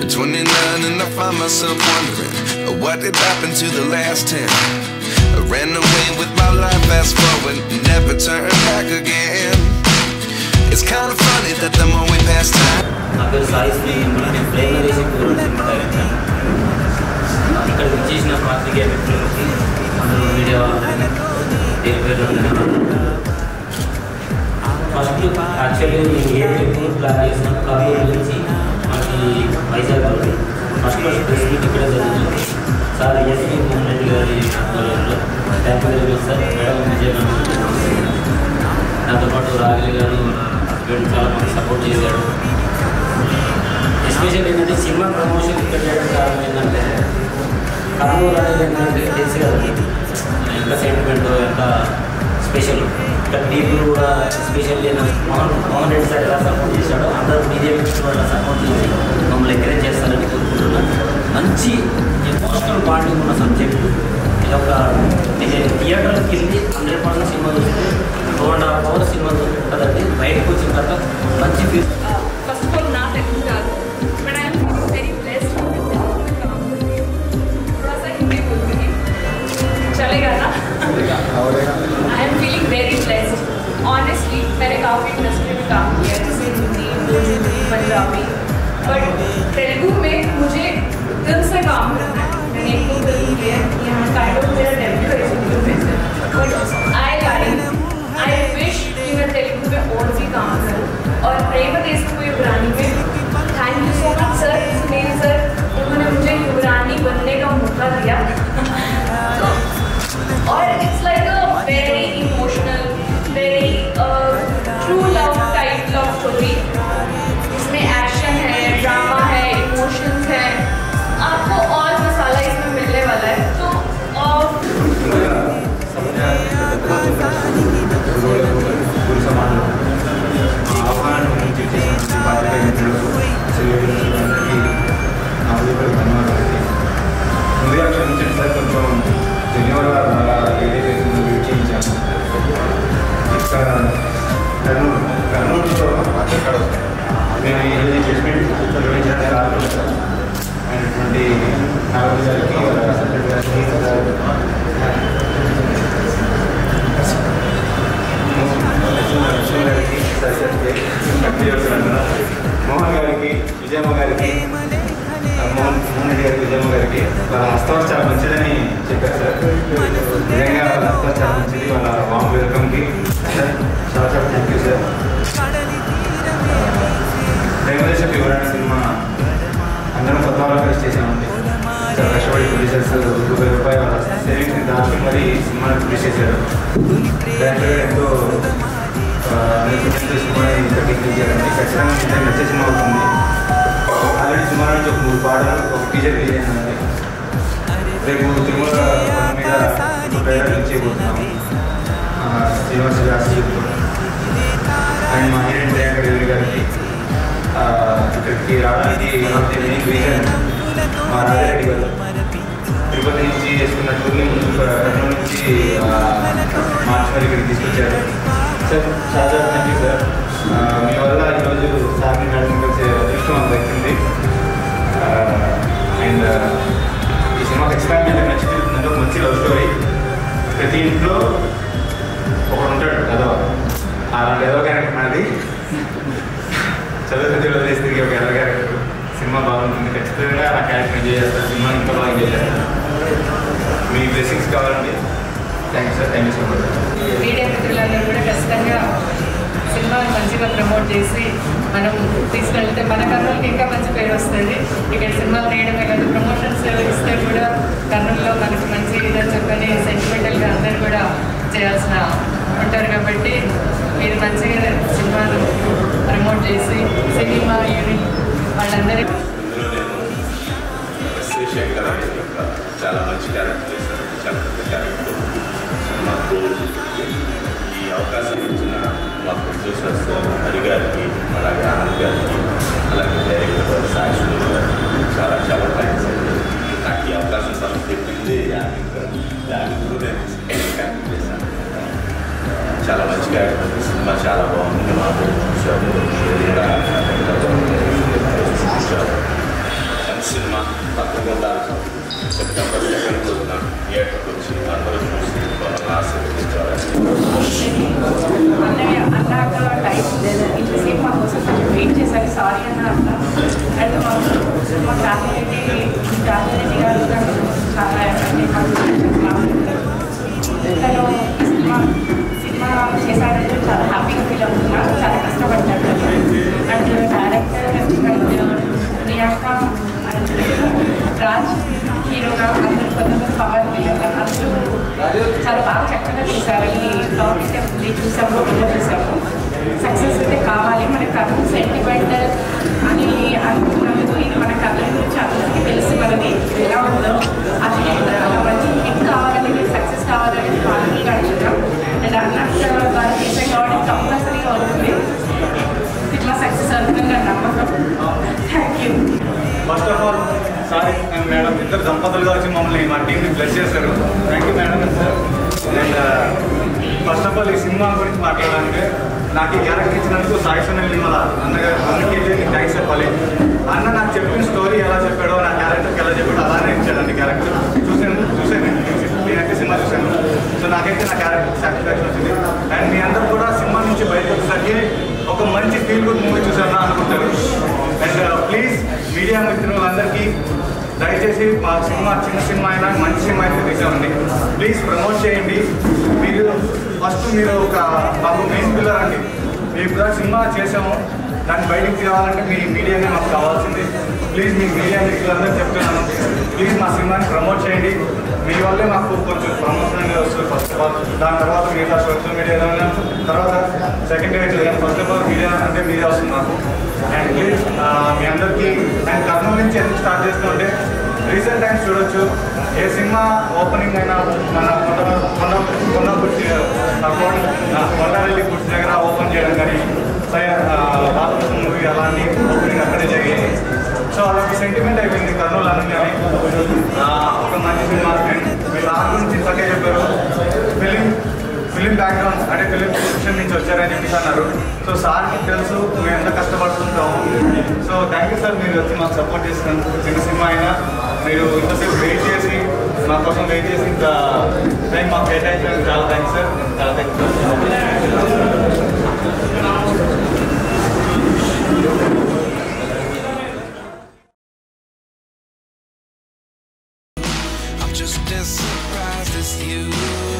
At 29 and I find myself wondering uh, what did happen to the last 10. I ran away with my life, fast forward, never turn back again. It's kind of funny that the more we pass time. నా పేరు సాయి శ్రీ నేను ప్రేమ దేశం cinema director ఇక్కడ విచ్చేసిన పాత్రికేయ మిత్రులకి అందరూ media వాళ్ళని పేరు పేరు ఫస్ట్ యాక్చువల్లీ నేను ఏ ట్రిప్ ప్లాన్ చేసిన కర్నూలు నుంచి మనకి వైజాగ్ ఉంది ఫస్ట్ ఫస్ట్ ప్రెస్ మీట్ ఇక్కడ జరుగుతుంది సార్ ఎస్పీ మోహన్ రెడ్డి గారి ఆధ్వర్యంలో thank you very much sir madam Vizianagaram నాతో పాటు రాగిలి గారు హస్బెండ్ చాలా మంది సపోర్ట్ చేశాడు ఎస్పెషల్ ఏంటంటే సినిమా ప్రమోషన్ ఇక్కడ చేయడం కారణం ఏంటంటే కర్నూలు అనేది ఏంటంటే తెలుసు కదా ఎంత సెంటిమెంట్ ఎంత స్పెషల్ ఇక్కడ పీపుల్ కూడా ఎస్పెషల్లీ మోహన్ మోహన్ రెడ్డి సార్ ఎలా సపోర్ట్ చేశాడో అందరూ బీజేపీ వాళ్ళ సపోర్ట్ చేసి మమ్మల్ని ఎంకరేజ్ చేస్తారని కోరుకుంటున్నాను మంచి ఎమోషనల్ బాండింగ్ ఉన్న సబ్జెక్టు ఇది ఒక నేను థియేటర్కి వెళ్ళి హండ్రెడ్ పర్సెంట్ సినిమా చూస్తే two and half hour cinema ఉంటుందండి బయటకు వచ్చిన తర్వాత మంచి feel First of all, not a good job, but I am very blessed with the काम थोड़ा सा हिंदी बोलूँगी चलेगा ना I am feeling very blessed honestly मैंने काफ़ी इंडस्ट्री में काम किया जैसे हिंदी उर्दू पंजाबी बट तेलुगु में मुझे दिल से काम करना है मैंने एक दो फिल्म किया है यहाँ काइंड ऑफ मेरा डेब्यू है इस फिल्म में से but I like I wish कि मैं तेलुगु में और भी काम करूँ और प्रेम देश को युवरानी में thank you so much sir Sunil sir उन्होंने मुझे युवरानी बनने का मौका दिया तो और it's like a very emotional very true love type love story इसमें एक्शन है ड्रामा है इमोशंस है आपको और मसाला इसमें मिलने वाला है तो और గురు సమానులు ఆహ్వానం నుంచి చేసిన పాత్రికేయ మిత్రులకు సెలవులందరికీ నా హృదయపూర్వక ధన్యవాదాలు ముందుగా క్షమించండి సార్ కొంచెం జనవరి అలా వేరే దేశంలో వెయిట్ చేయించాను ఇక్కడ కర్నూలు కర్నూలులో అక్కడ మేము ఈరోజు ప్లేస్మెంట్ నిర్వహించడానికి కారణం సార్ అయినటువంటి నాగరాజు గారికి వాళ్ళ సెక్రటరీ గారికి లక్ష్మణ్ గారికి సరస్వతి మోహన్ గారికి విజయమ్మ గారికి ఆ, మోహన్ మోహన్ రెడ్డి గారికి విజయమ్మ గారికి వాళ్ళ హస్తవాస్ చాలా మంచిదని చెప్పారు సార్ నిజంగా వాళ్ళ హస్తవాస్ చాలా మంచిది వాళ్ళ వామ్ వెల్కమ్కి సార్ చాలా చాలా థ్యాంక్ యూ సార్ ప్రేమదేశం వివరణ సినిమా అందరం కొత్త వాళ్ళు కలిసి చేసామండి చాలా కష్టపడి ప్రొడ్యూసర్స్ ముప్పై రూపాయల వాళ్ళ సేవింగ్స్ని దాచి మరీ సినిమాని ప్రొడ్యూస్ చేశారు దాంట్లో ఎంతో ఆ, నైపుణ్యంతో సినిమాని ఇంత చేయాలండి ఖచ్చితంగా ఇంత నచ్చే సినిమా అవుతుంది ఆల్రెడీ సినిమా నుంచి ఒక మూడు పాటలు ఒక టీజర్ రిలీజ్ అయిందండి రేపు తిరుమల కొండ మీద ఒక ట్రైలర్ రిలీజ్ చేయబోతున్నాము ఆ, శ్రీనివాస్ రాసి అండ్ మా హీరోయిన్ ప్రియాంక దేవి గారికి ఆ, ఇక్కడికి రావడానికి మెయిన్ రీజన్ మా రాజారెడ్డి గారు తిరుపతి నుంచి చేసుకున్న టూర్ని ముందు కర్నూలు నుంచి ఆ, మార్చి మరి ఇక్కడికి తీసుకొచ్చారు సార్ చాలా థ్యాంక్ యూ సార్ ఆ, మీ వల్ల ఈరోజు సార్ని మేడం కలిసే అదృష్టం మాకు దక్కింది అండ్ ఈ సినిమా ఖచ్చితంగా మీకు నచ్చి తీరుతుందంటే ఒక మంచి లవ్ స్టోరీ ప్రతి ఇంట్లో ఒకడు ఉంటాడు కథ అలాంటి ఏదో క్యారెక్టర్ నాది చదువు చదువు వదిలేసి తిరిగి ఒక ఎర్ర క్యారెక్టర్ సినిమా బాగుంటుంది ఖచ్చితంగా నా క్యారెక్టర్ ఎంజాయ్ చేస్తాను సినిమా ఇంకా బాగా ఎంజాయ్ చేస్తాను మీ బ్లెస్సింగ్స్ కావాలండి thank you sir thank you so much media మిత్రులందరూ కూడా ఖచ్చితంగా సినిమాని మంచిగా ప్రమోట్ చేసి మనం తీసుకెళ్తే మన కర్నూలుకి ఇంకా మంచి పేరు వస్తుంది ఇక్కడ సినిమాలు తీయడమే కాదు ప్రమోషన్స్ ఇస్తే కూడా కర్నూలులో మనకి మంచి ఇదని చెప్పని సెంటిమెంటల్గా అందరూ కూడా చేయాల్సిన ఉంటారు కాబట్టి మీరు మంచిగా సినిమాను ప్రమోట్ చేసి సినిమా యూనిట్ వాళ్ళందరికీ ఇందులో నేను ఎస్ఏ శంకర్ అనే ఒక చాలా మంచి క్యారెక్టర్ చేశాను చాలా పెద్ద క్యారెక్టర్ మాకు ఈ అవకాశం ఇచ్చిన మా ప్రొడ్యూసర్స్ హరి గారికి అలాగే ఆనంద్ గారికి అలాగే డైరెక్టర్ సాక్షి గారికి చాలా చాలా థ్యాంక్స్ అండి నాకు ఈ అవకాశం సమర్పించింది యామిక్ యామిక్ నేను క్యారెక్టర్ చేశాను చాలా మంచి క్యారెక్టర్ సినిమా చాలా బాగుంది మాకు చూశాము కూడా చూశారు సెప్టెంబర్ సెకండ్ రోజున థియేటర్కి వచ్చి అందరూ చూసి వాళ్ళని ఆశీర్వదించాలని అన్నయ్య అన్నాక టైం ఇంతసేపు మా కోసం కొంచెం వెయిట్ చేశారు సారీ అన్న అన్న అండ్ మా మా ఫ్యామిలీకి ఫ్యామిలీ గారు నాకు చాలా అంటే తను సినిమా సినిమా చేశాడంటే చాలా హ్యాపీగా ఫీల్ అవుతున్నాను చాలా కష్టపడ్డాడు and director and Priyanka and Raj హీరోగా అందరూ కొంతమంది పవన్ విలన్గా అందరూ చాలా బాగా చక్కగా తీశారని టాపిక్ ఉంది చూసాము కూడా చూసాము సక్సెస్ అయితే కావాలి మన కథ సెంటిమెంటల్ అని అనుకున్నాము ఇది మన కథ గురించి అందరికీ తెలుసు మనది ఎలా ఉందో అది అలా మంచి హిట్ కావాలని సక్సెస్ కావాలని వాళ్ళకి అడుగుతాం అండ్ అన్నట్టు వాళ్ళు చేసే కాబట్టి కంపల్సరీగా అవుతుంది ఇట్లా సక్సెస్ అవుతుందని నా నమ్మకం thank you first of all sorry and madam ఇద్దరు దంపతులుగా వచ్చి మమ్మల్ని మా టీంని బ్లెస్ చేశారు thank you madam sir and first of all ఈ సినిమా గురించి మాట్లాడాలంటే నాకు ఈ క్యారెక్టర్ ఇచ్చినందుకు సాయి సునీల్ నిర్మల అన్నగారు అందుకే నీకు థ్యాంక్స్ చెప్పాలి అన్న నాకు చెప్పిన స్టోరీ ఎలా చెప్పాడో నా క్యారెక్టర్కి ఎలా చెప్పాడో అలానే ఇచ్చాడండి క్యారెక్టర్ చూసాను చూసాను నేనైతే సినిమా చూశాను సో నాకైతే నా క్యారెక్టర్ సాటిస్ఫాక్షన్ వచ్చింది అండ్ మీ అందరూ కూడా సినిమా నుంచి బయటకు వచ్చేసరికి ఒక మంచి ఫీల్ గుడ్ మూవీ చూసాను అనుకుంటారు అండ్ ప్లీజ్ మీడియా మిత్రులందరికీ దయచేసి మా సినిమా చిన్న సినిమా అయినా మంచి సినిమా అయితే తీసామండి ప్లీజ్ ప్రమోట్ చేయండి మీరు ఫస్ట్ మీరు ఒక మాకు మెయిన్ పిల్లర్ అండి మేము ఇప్పుడు దాకా సినిమా చేసాము దాన్ని బయటికి తేవాలంటే మీ మీడియానే మాకు కావాల్సింది ప్లీజ్ మీ మీడియా మిత్రులందరూ చెప్తున్నాను ప్లీజ్ మా సినిమాని ప్రమోట్ చేయండి మీ వల్లే మాకు కొంచెం ప్రమోషన్ అనేది వస్తుంది ఫస్ట్ ఆఫ్ ఆల్ దాని తర్వాత మిగతా సోషల్ మీడియాలో తర్వాత సెకండ్ డేట్ కానీ ఫస్ట్ ఆఫ్ ఆల్ మీడియా అంటే మీడియా వస్తుంది మాకు అండ్ ప్లీజ్ మీ అందరికీ అండ్ కర్నూలు నుంచి ఎందుకు స్టార్ట్ చేస్తుంటే రీసెంట్ టైమ్స్ చూడొచ్చు ఏ సినిమా ఓపెనింగ్ అయినా మన కొండ కొండ కొండ కుర్చీ కొండారెడ్డి కుర్చీ దగ్గర ఓపెన్ చేయడం కానీ బాలకృష్ణ మూవీ అలాంటి ఓపెనింగ్ అక్కడే జరిగాయి సో అలాంటి సెంటిమెంట్ అయిపోయింది కర్నూలు అనగానే ఆ, ఒక మంచి సినిమా అండ్ మీరు ఆ గురించి ఇంతకే చెప్పారు ఫిలిం ఫిలిం బ్యాక్గ్రౌండ్ అంటే ఫిలిం ప్రొడక్షన్ నుంచి వచ్చారని చెప్పేసి అన్నారు సో సార్కి తెలుసు మేము ఎంత కష్టపడుతుంటాము సో థ్యాంక్ యూ సార్ మీరు వచ్చి మాకు సపోర్ట్ చేసినందుకు చిన్న సినిమా అయినా మీరు ఇంతసేపు వెయిట్ చేసి మా కోసం వెయిట్ చేసి ఇంత టైం మాకు కేటాయించినందుకు చాలా థ్యాంక్స్ సార్ చాలా thanks I'm just as surprised as you.